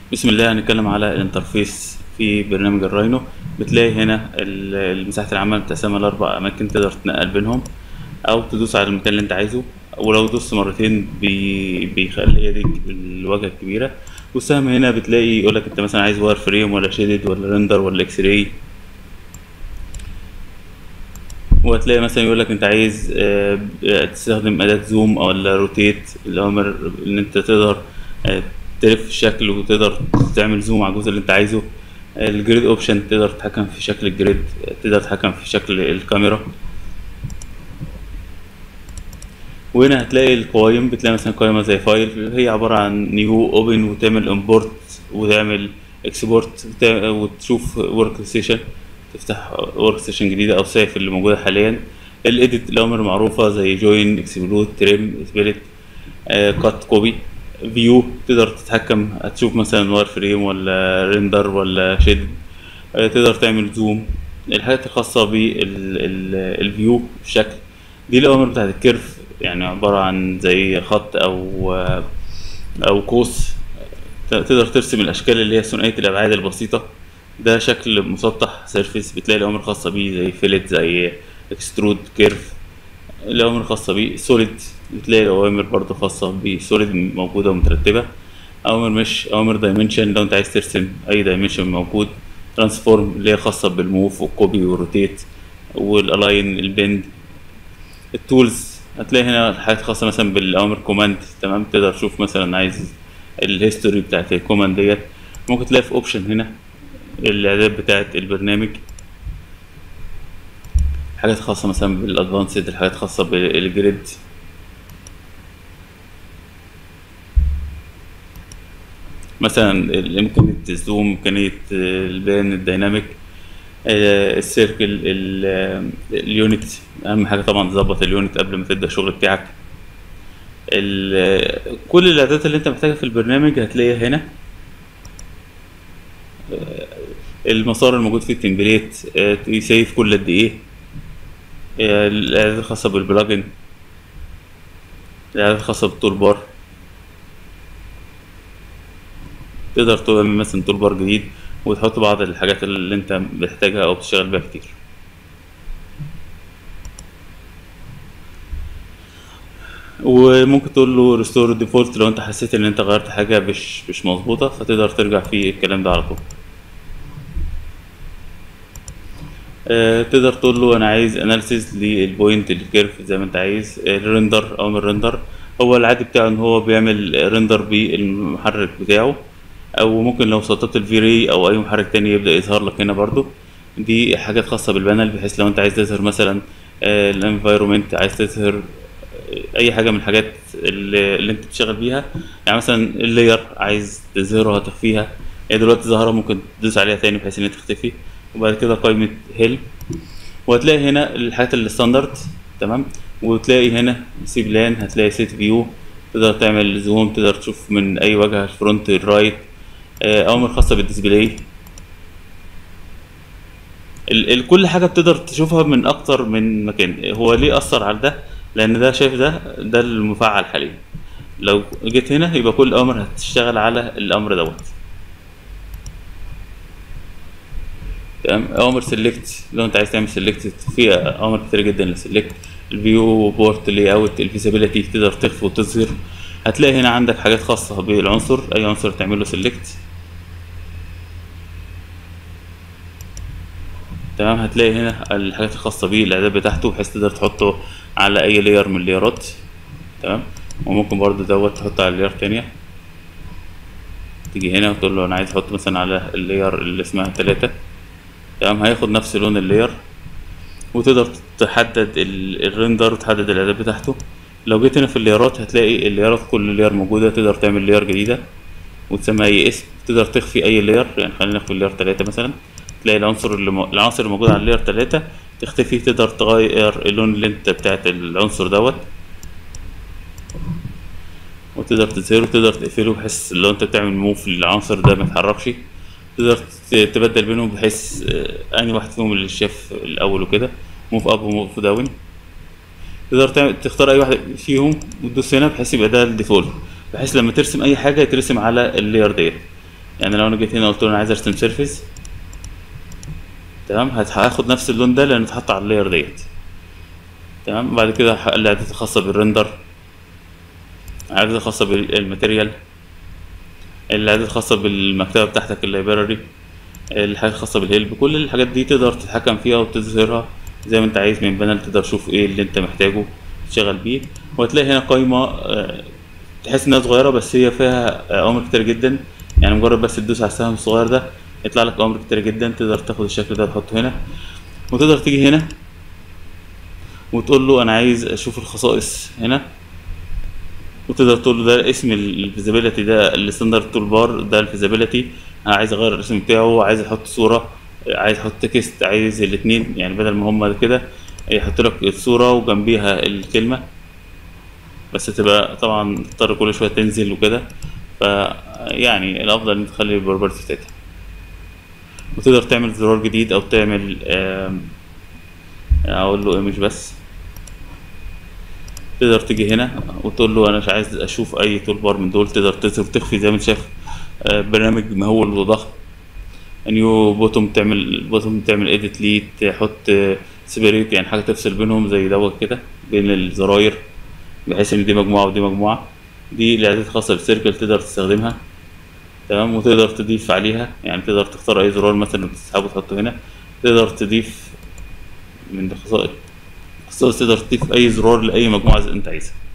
بسم الله هنتكلم على الانترفيس في برنامج الراينو بتلاقي هنا ال- مساحة العمل متقسمة لأربع أماكن تقدر تنقل بينهم أو تدوس على المكان اللي أنت عايزه ولو دوست مرتين بي... بيخلي هي دي الواجهة الكبيرة والسهم هنا بتلاقي يقولك أنت مثلا عايز واير فريم ولا شيدد ولا ريندر ولا اكس راي وهتلاقي مثلا يقولك أنت عايز آه، تستخدم أداة زوم ولا روتيت الأوامر إن أنت تقدر آه، تلف الشكل وتقدر تعمل زوم على الجزء اللي انت عايزه الجريد اوبشن تقدر تتحكم في شكل الجريد تقدر تتحكم في شكل الكاميرا وهنا هتلاقي القوائم بتلاقي مثلا قائمة زي فايل هي عبارة عن نيو اوبن وتعمل امبورت وتعمل اكسبورت وتشوف ورك ستيشن تفتح ورك ستيشن جديدة او سيف اللي موجودة حاليا الايديت الامر معروفة زي جوين اكسبلود تريم سبيلت كات كوبي فيو تقدر تتحكم هتشوف مثلا واير فريم ولا ريندر ولا شيد آه، تقدر تعمل زوم الحاجات الخاصة بالفيو الشكل دي الأوامر بتاعت الكيرف يعني عبارة عن زي خط أو آه، أو قوس ت- تقدر ترسم الأشكال اللي هي ثنائية الأبعاد البسيطة ده شكل مسطح سيرفيس بتلاقي الأوامر الخاصة بيه زي فيلت زي اكسترود كيرف الأوامر الخاصة بيه سوليد بتلاقي الأوامر برضه خاصة بسوليد موجودة ومترتبة أوامر مش أوامر دايمنشن لو أنت عايز ترسم أي دايمنشن موجود ترانسفورم اللي هي خاصة بالموف والكوبي والروتيت والالاين البند التولز هتلاقي هنا حاجات خاصة مثلا بالأوامر كوماند تمام تقدر تشوف مثلا عايز الهيستوري بتاعت الكوماند ديت ممكن تلاقي في اوبشن هنا الإعداد بتاعت البرنامج حاجات خاصة مثلا بالادفانسد الحاجات خاصة بالجريد مثلا ال- امكانية الزوم امكانية البان الديناميك آه، السيركل ال- آه، اليونت اهم حاجة طبعا تظبط اليونت قبل ما تبدأ الشغل بتاعك ال- كل الاعدادات اللي انت محتاجها في البرنامج هتلاقيها هنا المسار الموجود في التمبليت آه، يسيف كل قد ايه آه، الاعدادات الخاصة بالبلجن الاعدادات الخاصة بالتول بار تقدر تعمل مثلا تول بار جديد وتحط بعض الحاجات اللي انت محتاجها او بتشتغل بيها كتير وممكن تقول له ريستور ديفولت لو انت حسيت ان انت غيرت حاجه مش مش مظبوطه فتقدر ترجع في الكلام ده على طول آه، تقدر تقول له انا عايز اناليسيز للبوينت الكيرف زي ما انت عايز الريندر او من الريندر هو العادي بتاعه ان هو بيعمل ريندر بالمحرك بتاعه او ممكن لو سطبت الفيري او اي محرك تاني يبدا يظهر لك هنا برضو دي حاجات خاصه بالبانل بحيث لو انت عايز تظهر مثلا الانفايرومنت عايز تظهر آه، اي حاجه من الحاجات اللي, اللي انت بتشتغل بيها يعني مثلا اللاير عايز تظهرها تخفيها هي دلوقتي ظاهره ممكن تدوس عليها تاني بحيث ان هي تختفي وبعد كده قائمه هيل وهتلاقي هنا الحاجات الستاندرد تمام وتلاقي هنا سي بلان هتلاقي سيت فيو تقدر تعمل زوم تقدر تشوف من اي وجهه الفرونت الرايت آه، اوامر خاصه بالديسبلاي ال ال كل حاجه بتقدر تشوفها من اكتر من مكان هو ليه اثر على ده لان ده شايف ده ده المفعل حاليا لو جيت هنا يبقى كل اوامر هتشتغل على الامر دوت تمام اوامر سيلكت لو انت عايز تعمل سيلكت في اوامر كتير جدا للسيلكت الفيو بورت لي اوت الفيزابيلتي تقدر تخفي وتظهر هتلاقي هنا عندك حاجات خاصه بالعنصر اي عنصر تعمل له سيلكت تمام هتلاقي هنا الحاجات الخاصه بيه الاعداد بتاعته بحيث تقدر تحطه على اي لاير من اللايرات تمام وممكن برضو دوت تحطه على لاير تانية تيجي هنا وتقول له انا عايز احط مثلا على اللاير اللي اسمها تلاتة تمام هياخد نفس لون اللاير وتقدر تحدد ال- الريندر وتحدد الاعداد بتاعته لو جيت هنا في اللايرات هتلاقي اللايرات كل لاير موجودة تقدر تعمل لاير جديدة وتسمي اي اسم تقدر تخفي اي لاير يعني خلينا ناخد لاير تلاتة مثلا تلاقي العنصر اللي م... العناصر اللي موجودة على اللاير تلاتة تختفي تقدر تغير اللون اللي انت بتاعت العنصر دوت وتقدر تظهره تقدر تقفله بحيث لو انت بتعمل موف للعنصر ده ما يتحركش تقدر ت- تبدل بينهم بحيث آه، انهي واحد فيهم اللي شاف الاول وكده موف اب وموف داون تقدر تعمل تختار اي واحد فيهم وتدوس هنا بحيث يبقى ده الديفولت بحيث لما ترسم اي حاجه يترسم على اللاير ديت يعني لو انا جيت هنا قلت له انا عايز ارسم سيرفيس تمام هت- هاخد نفس اللون ده لان اتحط على اللاير ديت تمام بعد كده ح- الاعدادات الخاصه بالريندر الاعدادات الخاصه بالماتيريال الاعدادات الخاصه بالمكتبه بتاعتك اللايبراري الحاجات الخاصه بالهيلب كل الحاجات دي تقدر تتحكم فيها وتظهرها زي ما انت عايز من بانل تقدر تشوف ايه اللي انت محتاجه تشتغل بيه وهتلاقي هنا قايمه آه، تحس انها صغيره بس هي فيها آه، اوامر كتير جدا يعني مجرد بس تدوس على السهم الصغير ده يطلع لك اوامر كتير جدا تقدر تاخد الشكل ده تحطه هنا وتقدر تيجي هنا وتقول له انا عايز اشوف الخصائص هنا وتقدر تقول له ده اسم الفيزابيلتي ده الستاندرد تول بار ده الفيزابيلتي انا عايز اغير الاسم بتاعه عايز احط صوره عايز احط تكست عايز الاثنين يعني بدل ما هما كده يحط لك الصوره وجنبيها الكلمه بس تبقى طبعا تضطر كل شويه تنزل وكده ف يعني الافضل ان تخلي البروبرتي بتاعتها وتقدر تعمل زرار جديد او تعمل آم، اقول له ايمج بس تقدر تيجي هنا وتقول له انا مش عايز اشوف اي تول بار من دول تقدر تظهر تخفي زي ما انت شايف آه، برنامج مهول وضخم نيو بوتوم تعمل بوتوم تعمل اديت ليه تحط سيبريت يعني حاجه تفصل بينهم زي دوت كده بين الزراير بحيث ان دي مجموعه ودي مجموعه دي الاعدادات الخاصه بالسيركل تقدر تستخدمها تمام وتقدر تضيف عليها يعني تقدر تختار اي زرار مثلا وتسحبه وتحطه هنا تقدر تضيف من الخصائص خصائص تقدر تضيف اي زرار لاي مجموعه انت عايزها